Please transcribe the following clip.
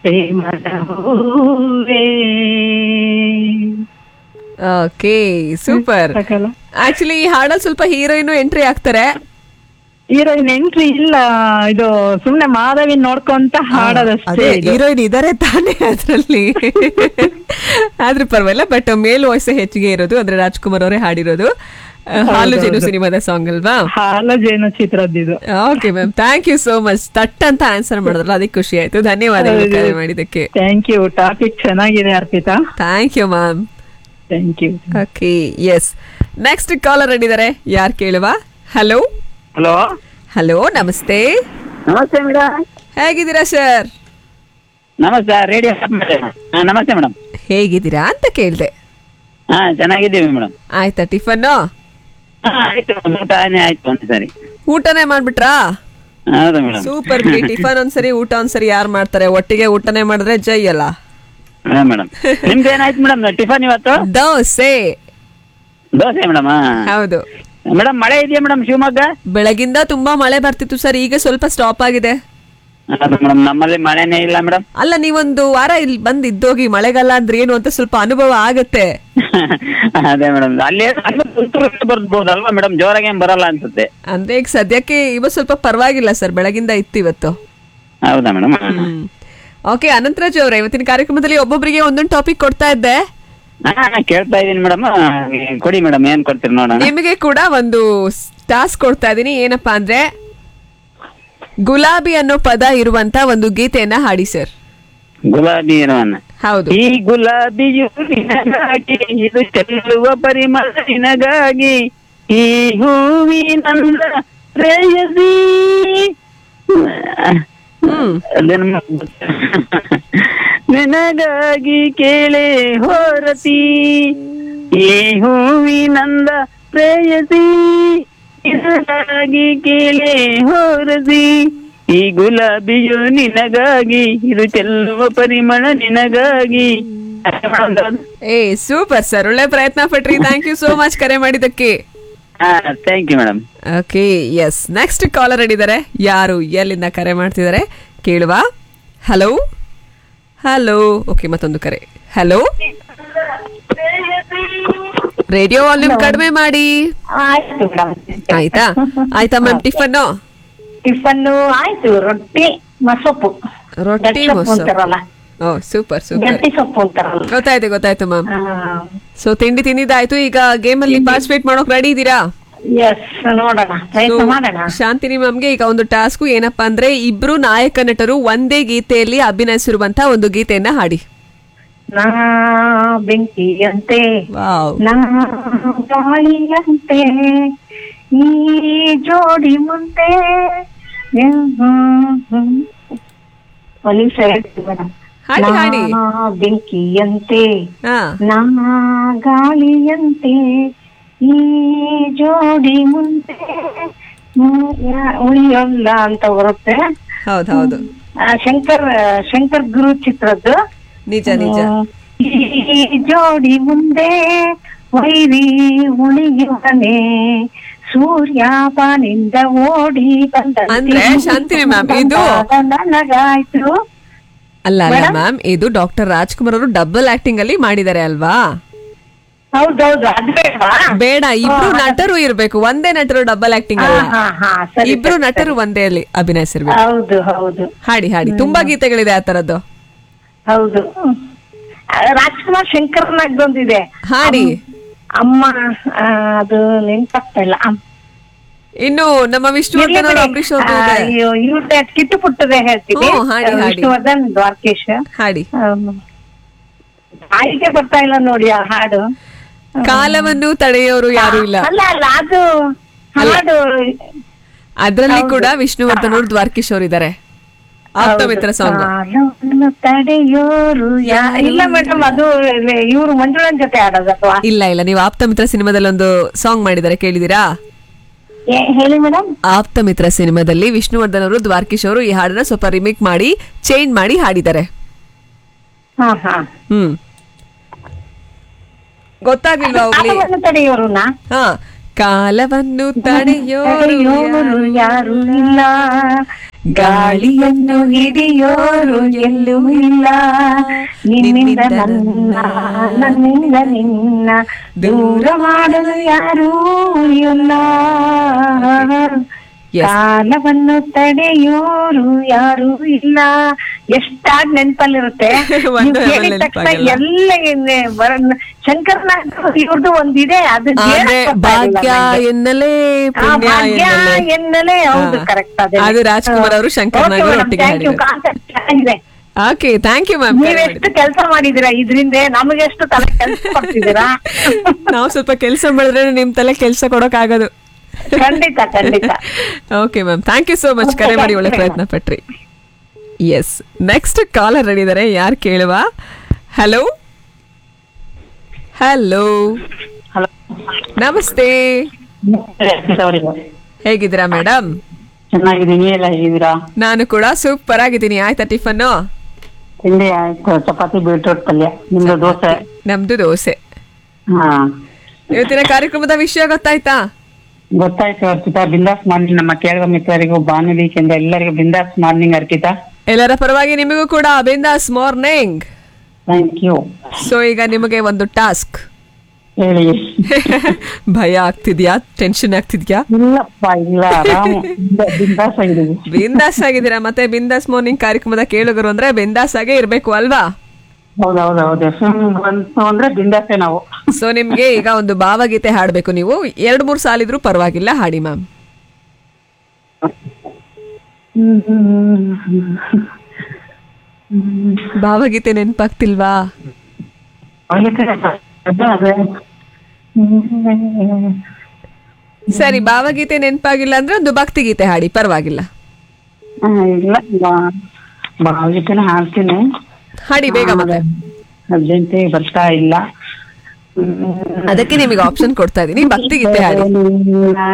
ಪ್ರೇಮದ ಹೂವೇ okay super ಸಾಕಲ್ಲ ಆಕ್ಚುಲಿ ಈ ಹಾಡಲ್ಲಿ ಸ್ವಲ್ಪ ಹೀರೋಯಿನ್ ಎಂಟ್ರಿ ಆಗ್ತಾರೆ ಹೀರೋಯಿನ್ ಎಂಟ್ರಿ ಇಲ್ಲ ಇದು ಸುಮ್ನೆ ಮಾಧವಿನ್ ನೋಡ್ಕೊಂತ ಹಾಡೋದಷ್ಟೇ ಅದೇ ಇದು. ಹೀರೋಯಿನ್ ಇದಾರೆ ತಾನೇ ಅದ್ರಲ್ಲಿ ಆದ್ರೆ ಪರವಾಗಿಲ್ಲ ಬಟ್ ಮೇಲ್ ವಾಯ್ಸ್ ಹೆಚ್ಚಿಗೆ ಇರೋದು ಅಂದ್ರೆ ರಾಜ್ಕುಮಾರ್ ಅವರೇ ಹಾಡಿರೋದು ಆ, ಹಾಲು ಜೇನು ಸಿನಿಮಾದ ಸಾಂಗ್ ಅಲ್ವಾ ಹಾಲ ಜೇನು ಚಿತ್ರದ್ದು okay ma'am thank you so much ತಟ್ ಅಂತ ಆನ್ಸರ್ ಮಾಡಿದ್ರಲ್ಲ ಅದಕ್ಕೆ ಖುಷಿ ಆಯ್ತು ಧನ್ಯವಾದಗಳು ಕರೆ ಮಾಡಿದ್ದಕ್ಕೆ ಥ್ಯಾಂಕ್ ಯು ಟಾಪಿಕ್ ಚೆನ್ನಾಗಿದೆ Arpita thank you ma'am thank you okay yes next caller ಅಂದಿದ್ದಾರೆ ಯಾರು ಕೇಳುವ ಹಲೋ ಹಲೋ ಹಲೋ ನಮಸ್ತೆ ನಮಸ್ತೆ ಮೇಡಮ್ ಹೇಗಿದ್ದೀರಾ ಸರ್ ನಮಸ್ತೆ ರೇಡಿಯೋ ನಮಸ್ತೆ ಮೇಡಮ್ ಹೇಗಿದ್ದೀರಾ ಅಂತ ಕೇಳಿದೆ ಹಾ ಚೆನ್ನಾಗಿದ್ದೀವಿ ಮೇಡಮ್ ಆಯ್ತಾ ಟಿಫನ್ನು ಆಯ್ತು ಊಟನೇ ಆಯ್ತು ಒಂದು ಸರಿ ಊಟನೇ ಮಾಡ್ಬಿಟ್ರಾ ಹೌದು ಮೇಡಮ್ ಸೂಪರ್ ಬಿಡಿ ಟಿಫನ್ ಒಂದ್ಸರಿ ಊಟ ಒಂದ್ಸರಿ ಯಾರು ಮಾಡ್ತಾರೆ ಒಟ್ಟಿಗೆ ಊಟನೇ ಮಾಡಿದ್ರೆ ಜೈ ಅಲ್ಲ ಮೇಡಮ್ ನಿಮ್ದು ಏನಾಯ್ತು ಮೇಡಮ್ ಟಿಫನ್ ಇವತ್ತು ದೋಸೆ ದೋಸೆ ಮೇಡಮ್ ಹೌದು ಮೇಡಮ್ ಮಳೆ ಇದೆಯಾ ಮೇಡಮ್ ಶಿವಮೊಗ್ಗ ಬೆಳಗಿಂದ ತುಂಬಾ ಮಳೆ ಬರ್ತಿತ್ತು ಸರ್ ಈಗ ಸ್ವಲ್ಪ ಸ್ಟಾಪ್ ಆಗಿದೆ ಹೌದು ಮೇಡಮ್ ನಮ್ಮಲ್ಲಿ ಮಳೆನೇ ಇಲ್ಲ ಮೇಡಮ್ ಅಲ್ಲ ನೀವೊಂದು ವಾರ ಇಲ್ಲಿ ಬಂದ್ ಇದ್ದೋಗಿ ಮಳೆಗಾಲ ಅಂದ್ರೆ ಏನು ಅಂತ ಸ್ವಲ್ಪ ಅನುಭವ ಆಗತ್ತೆ ಅದೇ ಮೇಡಮ್ ಅಲ್ಲಿ ಅಲ್ಲಿ ತುಂತುರು ಬರ್ಬೋದಲ್ವಾ ಮೇಡಮ್ ಜೋರಾಗಿ ಏನ್ ಬರಲ್ಲ ಅನ್ಸುತ್ತೆ ಅಂದ್ರೆ ಈಗ ಸದ್ಯಕ್ಕೆ ಇವತ್ತು ಸ್ವಲ್ಪ ಪರವಾಗಿಲ್ಲ ಸರ್ ಬೆಳಗಿಂದ ಇತ್ತು ಇವತ್ತು ಹೌದಾ ಮೇಡಮ್ ಹ್ಮ್ ಓಕೆ ಅನಂತರಾಜ್ ಅವರೇ ಇವತ್ತಿನ ಕಾರ್ಯಕ್ರಮದಲ್ಲಿ ಒಬ್ಬೊಬ್ಬರಿಗೆ ಒಂದೊಂದು ಟಾಪಿಕ್ ಕೊಡ್ತಾ ಇದ್ದೆ ಹಾ ಕೇಳ್ತಾ ಇದೀನಿ ಮೇಡಮ್ ಕೊಡಿ ಮೇಡಮ್ ಏನ್ ಕೊಡ್ತೀರಿ ನೋಡೋಣ ನಿಮಗೆ ಕೂಡ ಒಂದು ಟಾಸ್ಕ್ ಕೊಡ್ತಾ ಇದೀನಿ ಏನಪ್ಪಾ ಅಂದ್ರೆ ಗುಲಾಬಿ ಅನ್ನೋ ಪದ ಇರುವಂತ ಒಂದು ಗೀತೆಯನ್ನ ಹಾಡಿ ಸರ್ ಗುಲಾಬಿ ಇರುವನ್ನ ಹೌದು ಈ ಗುಲಾಬಿಯು ನಿನಗಾಗಿ ಇದು ಚೆಲ್ಲುವ ಪರಿಮಳ ನಿನಗಾಗಿ ಈ ಹೂವಿನಂದ ಪ್ರೇಯಸಿ ಹ್ಮ್ ಅದನ್ನ ನಿನಗಾಗಿ ಕೇಳೆ ಹೋರತಿ ಈ ಹೂವಿನಂದ ಪ್ರೇಯಸಿ ನಿನಗಾಗಿ ಕೇಳೆ ಹೋರಸಿ ಈ ಗುಲಾಬಿಯು ನಿನಗಾಗಿ ಇದು ಚೆಲ್ಲುವ ಪರಿಮಳ ನಿನಗಾಗಿ ಏ ಸೂಪರ್ ಸರ್ ಒಳ್ಳೆ ಪ್ರಯತ್ನ ಪಟ್ರಿ ಥ್ಯಾಂಕ್ ಯು ಸೋ ಮಚ್ ಕರೆ ಮಾಡಿದ್ದಕ್ಕೆ ಹಾ thank you madam okay yes next caller ಹಿಡಿದ್ದಾರೆ ಯಾರು ಎಲ್ಲಿಂದ ಕರೆ ಮಾಡ್ತಿದ್ದಾರೆ ಕೇಳುವ ಹಲೋ ಹಲೋ ಓಕೆ ಮತ್ತೊಂದು ಕರೆ ಹಲೋ ರೇಡಿಯೋ ವಾಲ್ಯೂಮ್ ಕಡಿಮೆ ಮಾಡಿ ಆಯ್ತು ಮೇಡಮ್ ಆಯ್ತಾ ಆಯ್ತಾ ಮ್ಯಾಮ್ ಟಿಫನ್ನು ಟಿಫನ್ನು ಆಯ್ತು ರೊಟ್ಟಿ ಮಸೊಪ್ಪು ರೊಟ್ಟಿ ಗಟ್ಟಿ ಸೊಪ್ಪು ಮೊಸರು ಅಂತಾರಲ್ಲ ಓ ಸೂಪರ್ ಸೂಪರ್ ಗಟ್ಟಿ ಸೊಪ್ಪು ಅಂತಾರಲ್ಲ ಗೊತ್ತಾಯ್ತು ಗೊತ್ತಾಯ್ತು ಮ್ಯಾಮ್ ಆ, ಸೊ ತಿಂಡಿ ತಿಂದಿದ್ದಾಯ್ತು ಈಗ ಗೇಮ್ ಅಲ್ಲಿ ಪಾರ್ಟಿಸಿಪೇಟ್ ಮಾಡೋಕ್ ರೆಡಿ ಇದ್ದೀರಾ ಎಸ್ ನೋಡೋಣ ಪ್ರಯತ್ನ ಮಾಡೋಣ ಶಾಂತಿನಿ ಮ್ಯಾಮ್ಗೆ ಈಗ ಒಂದು ಟಾಸ್ಕ್ ಏನಪ್ಪಾ ಅಂದ್ರೆ ಇಬ್ರು ನಾಯಕ ನಟರು ಒಂದೇ ಗೀತೆಯಲ್ಲಿ ಅಭಿನಯಿಸಿರುವಂತ ಒಂದು ಗೀತೆಯನ್ನ ಹಾಡಿ ನಾ ಬೆಂಕಿಯಂತೆ ವಾವ್ ನಾ ಗಾಳಿಯಂತೆ ಈ ಜೋಡಿ ಮುಂದೆ ಒಂದು ನಿಮಿಷ ಹೇಳ್ತೀನಿ ಮೇಡಮ್ ಹಾಡಿ ಹಾಡಿ ನಾ ಬೆಂಕಿಯಂತೆ ಹಾ ನಾ ಗಾಳಿಯಂತೆ ಈ ಜೋಡಿ ಮುಂದೆ ಹ್ಮ್, ಯಾ- ಉಳಿಯಲ್ಲ ಅಂತ ಬರುತ್ತೆ ಹೌದ್ ಹೌದು ಆ, ಶಂಕರ್ ಶಂಕರ್ ಗುರು ಚಿತ್ರದ್ದು ನಿಜ ನಿಜ ಈ ಜೋಡಿ ಮುಂದೆ ವೈರಿ ಉಳಿಯುವನೆ ಸೂರ್ಯ ಬಾನಿಂದ ಓಡಿ ಬಂದ ಅಂದ್ರೆ ಶಾಂತಿನಿ ma'am, ಇದು- ನನಗಾಯ್ತು ಅಲ್ಲ ಅಲ್ಲ ಮ್ಯಾಮ್ ಇದು ಡಾಕ್ಟರ್ ರಾಜ್ಕುಮಾರ್ ಅವರು ಡಬಲ್ ಆಕ್ಟಿಂಗ್ ಅಲ್ಲಿ ಮಾಡಿದ್ದಾರೆ ಅಲ್ವಾ ಹೌದೌದು ಅದ್ ಬೇಡವಾ ಬೇಡ ಇಬ್ರು ನಟರು ಇರ್ಬೇಕು ಒಂದೇ ನಟರು ಡಬಲ್ ಆಕ್ಟಿಂಗ್ ಅಲ್ಲ ಹಾ ಹಾ ಸರಿ ಇಬ್ರು ನಟರು ಒಂದೇ ಅಲ್ಲಿ ಅಭಿನಯಿಸಿರ್ಬೇಕು ಹೌದು ಹೌದು ಹಾಡಿ ಹಾಡಿ ತುಂಬಾ ಗೀತೆಗಳಿದೆ ಆ ತರದ್ದು ಹೌದು ಹ್ಮ್. ಆ, ರಾಜ್ಕುಮಾರ್ ಶಂಕರ್ನಾಗ್ದೊಂದಿದೆ ಹಾಡಿ ಅಮ್ಮ ಆ, ಅದು ನೆನ್ಪಾಗ್ತಾ ಇಲ್ಲ ಅಮ್- ಇನ್ನು ನಮ್ಮ ವಿಷ್ಣುವರ್ಧನ್ ಅವರು ಅಂಬರೀಶ್ ಅವ್ರದ್ದು ಇದೆ. ಅಯ್ಯೋ ಇವ್ರದ್ದೆ ಕಿಟ್ಟು ಪುಟ್ಟದೆ ಹೇಳ್ತೀನಿ ಹ್ಮ್, ಹಾಡಿ, ಹಾಡಿ. ವಿಷ್ಣುವರ್ಧನ್ ದ್ವಾರಕೇಶ್ ಹಾಡಿ ಆಯ್ಕೆ ಬರ್ತಾ ಇಲ್ಲ ನೋಡಿ ಆ ಹಾಡು ಕಾಲವನ್ನು ತಡೆಯೋರು ಯಾರು ಇಲ್ಲ ಅಲ್ಲ ಅಲ್ಲ ಅದು ಹಾಡು ಅದ್ರಲ್ಲಿ ಕೂಡ ವಿಷ್ಣುವರ್ಧನ್ ಅವರು ದ್ವಾರಕೀಶ್ ಅವರು ಇದ್ದಾರೆ ಆಪ್ತ ಮಿತ್ರ ಸಾಂಗ್ ಕಾಲವನ್ನು ತಡೆಯೋರು ಯಾ ಇಲ್ಲ ಮೇಡಮ್ ಅದು ಇವ್ರು ಮಂಜುಳನ್ ಜೊತೆ ಆಡೋದಲ್ವಾ ಇಲ್ಲ ಇಲ್ಲ ನೀವು ಆಪ್ತ ಮಿತ್ರ ಸಿನಿಮಾದಲ್ಲಿ ಒಂದು ಸಾಂಗ್ ಮಾಡಿದ್ದಾರೆ ಕೇಳಿದಿರಾ ಏ- ಹೇಳಿ ಮೇಡಮ್ ಆಪ್ತ ಮಿತ್ರ ಸಿನಿಮಾದಲ್ಲಿ ವಿಷ್ಣುವರ್ಧನ್ ಅವರು ದ್ವಾರಕೀಶ್ ಅವರು ಈ ಹಾಡನ್ನ ಸ್ವಲ್ಪ ರಿಮೇಕ್ ಮಾಡಿ ಚೇಂಜ್ ಮಾಡಿ ಹಾಡಿದ್ದಾರೆ ಹಾ ಹಾ ಹ್ಮ್ ಗೊತ್ತಾಗ್ಲಿಲ್ವಾ ಹೋಗ್ಲಿ ಕಾಲವನ್ನು ತಡೆಯೋರುನಾ ಹಾ ಕಾಲವನ್ನು ತಡೆಯೋರು ತಡೆಯೋರು ಯಾರು ಇಲ್ಲ ಗಾಳಿಯನ್ನು ಹಿಡಿಯೋರು ಎಲ್ಲೂ ಇಲ್ಲ ನಿನ್ನಿಂದ ನನ್ನ ನನ್ನಿಂದ ನಿನ್ನ ದೂರ ಮಾಡಲು ಯಾರೂ ಇಲ್ಲ Yes. ಕಾಲವನ್ನು ತಡೆಯೋರು ಯಾರೂ ಇಲ್ಲ ಎಷ್ಟಾಗ್ ನೆನ್ಪಲ್ಲಿರುತ್ತೆ ಒಂದು ನೀವ್ ಹೇಳಿದ level ತಕ್ಷಣ ನೆನ್ಪಾಗಲ್ಲ. ಎಲ್ಲ ಏನೇ ಬರ ಶಂಕರ್ನಾಗ್ ಇವ್ರದ್ದು ಒಂದಿದೆ ಅದು ಅಂದ್ರೆ ಹೇಳಕ್ ಗೊತ್ತಾಗಿಲ್ಲ ಭಾಗ್ಯ ನಂಗೆ. ಎನ್ನಲೇ ಆ, ಪುಣ್ಯ ಭಾಗ್ಯ ಎನ್ನಲೇ ಎನ್ನಲೇ ಹೌದು ಹಾ. ಕರೆಕ್ಟ್ ಅದೇ ಅದು ರಾಜ್ಕುಮಾರ್ ಅವರು ಶಂಕರ್ನಾಗ್ ಅವರು ಒಟ್ಟಿಗೆ ಹಾಡಿರೋದು. ಚೆನ್ನಾಗಿದೆ ಓಕೆ ಥ್ಯಾಂಕ್ ಯು ಮ್ಯಾಮ್ ನೀವೆಷ್ಟು ಕೆಲಸ ಮಾಡಿದೀರಾ ಇದ್ರಿಂದ ನಮಗೆಷ್ಟು ತಲೆ ಕೆಲಸ ಕೊಡ್ತಿದ್ದೀರಾ ನಾವು ಸ್ವಲ್ಪ ಕೆಲಸ ಮಾಡಿದ್ರೆ ನಿಮ್ ತಲೆ ಕೆಲಸ ಕೊಡಕ್ ಆಗೋದು ಖಂಡಿತ ಖಂಡಿತ okay ma'am thank you so much ಕರೆ ಮಾಡಿ ಒಳ್ಳೆ ಪ್ರಯತ್ನ ಪಟ್ರಿ ಎಸ್ ನೆಕ್ಸ್ಟ್ ಕಾಲರ್ ರೆಡಿ ಇದಾರೆ ಯಾರು ಕೇಳುವ ಹಲೋ ಹಲೋ ಹಲೋ ನಮಸ್ತೆ ಹೇಗಿದ್ದೀರಾ ಮೇಡಮ್ ಚೆನ್ನಾಗಿದ್ದೀನಿ ಎಲ್ಲ ಹೇಗಿದ್ದೀರಾ ನಾನು ಕೂಡ ಸೂಪರ್ ಆಗಿದ್ದೀನಿ ಆಯ್ತಾ ಟಿಫನ್ನು ತಿಂಡಿ ಆಯ್ತು ಚಪಾತಿ ಬೀಟ್ರೋಟ್ ಪಲ್ಯ ನಿಮ್ದು ದೋಸೆ ನಮ್ದು ದೋಸೆ ಹಾ ಇವತ್ತಿನ ಕಾರ್ಯಕ್ರಮದ ವಿಷಯ ಗೊತ್ತಾಯ್ತಾ ಗೊತ್ತಾಯ್ತು ಅರ್ಪಿತಾ ಬಿಂದಾಸ್ ಮಾರ್ನಿಂಗ್ ನಮ್ಮ ಕೇಳುವ ಮಿತ್ರರಿಗೂ ಬಾನುಲಿ ಚಂದ ಎಲ್ಲರಿಗೂ ಬಿಂದಾಸ್ ಮಾರ್ನಿಂಗ್ ಅರ್ಪಿತಾ ಎಲ್ಲರ ಪರವಾಗಿ ನಿಮಗೂ ಕೂಡ ಬಿಂದಾಸ್ ಮಾರ್ನಿಂಗ್ ಥ್ಯಾಂಕ್ ಯು ಸೊ ಈಗ ನಿಮಗೆ ಒಂದು ಟಾಸ್ಕ್ ಹೇಳಿ ಭಯ ಆಗ್ತಿದ್ಯಾ ಟೆನ್ಷನ್ ಆಗ್ತಿದ್ಯಾ ಇಲ್ಲಪ್ಪ ಇಲ್ಲ ಆರಾಮ್ ಬಿಂದಾಸ್ ಆಗಿದ್ದೀವಿ ಬಿಂದಾಸ್ ಆಗಿದ್ದೀರಾ ಮತ್ತೆ ಬಿಂದಾಸ್ ಮಾರ್ನಿಂಗ್ ಕಾರ್ಯಕ್ರಮದ ಕೇಳುಗರು ಅಂದ್ರೆ ಬಿಂದಾಸ್ ಆಗೇ ಇರ್ಬೇಕು ಅಲ್ವಾ ಹೌದೌದೌದು ಬಂತು ಅಂದ್ರೆ ಬಿಂದಾಸೆ ನಾವು ಸೊ ನಿಮ್ಗೆ ಈಗ ಒಂದು ಭಾವಗೀತೆ ಹಾಡ್ಬೇಕು ನೀವು ಎರಡ್ ಮೂರ್ ಸಾಲಿದ್ರು ಪರವಾಗಿಲ್ಲ ಹಾಡಿ ಮ್ಯಾಮ್ ಭಾವಗೀತೆ ನೆನ್ಪಾಗ್ತಿಲ್ವಾ ಅದೇ ಸರಿ ಭಾವಗೀತೆ ನೆನ್ಪಾಗಿಲ್ಲ ಅಂದ್ರೆ ಒಂದು ಭಕ್ತಿ ಗೀತೆ ಹಾಡಿ ಪರವಾಗಿಲ್ಲ ಆ, ಇಲ್ಲ ಭಾವಗೀತೆನ ಹಾಡ್ತೀನಿ ಹಾಡಿ ಬೇಗ ಮತ್ತೆ ಅರ್ಜೆಂಟಿಗೆ ಬರ್ತಾ ಇಲ್ಲ ಅದಕ್ಕೆ ನಿಮಗೆ ಆಪ್ಷನ್ ಕೊಡ್ತಾ ಇದೀನಿ ಭಕ್ತಿ ಗೀತೆ ಹಾಡಿ ಹ್ಮ್.